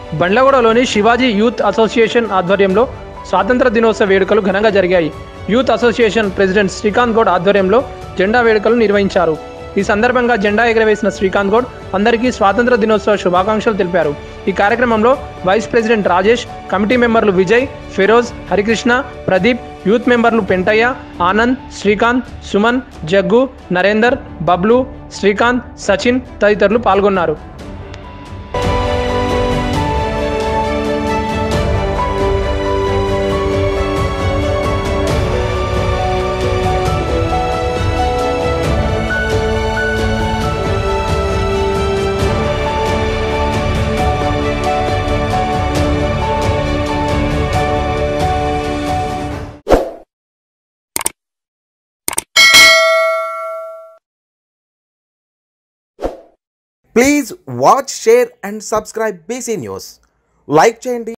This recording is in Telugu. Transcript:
బండ్లగూడలోని శివాజీ యూత్ అసోసియేషన్ ఆధ్వర్యంలో స్వాతంత్ర దినోత్సవ వేడుకలు ఘనంగా జరిగాయి youth association president Srikanth Goud ఆధ్వర్యంలో జెండా వేడుకలు నిర్వహించారు ఈ సందర్భంగా జెండా ఎగరవేసిన శ్రీకాంత్ గౌడ్ అందరికీ స్వాతంత్ర దినోత్సవ శుభాకాంక్షలు తెలిపారు ఈ కార్యక్రమంలో వైస్ ప్రెసిడెంట్ రాజేష్ కమిటీ మెంబర్లు విజయ్ ఫిరోజ్ హరికృష్ణ ప్రదీప్ యూత్ మెంబర్లు పెంటయ్య ఆనంద్ శ్రీకాంత్ సుమన్ జగ్గు నరేందర్ బబ్లు శ్రీకాంత్ సచిన్ తదితరులు పాల్గొన్నారు please watch share and subscribe BC news like చేయండి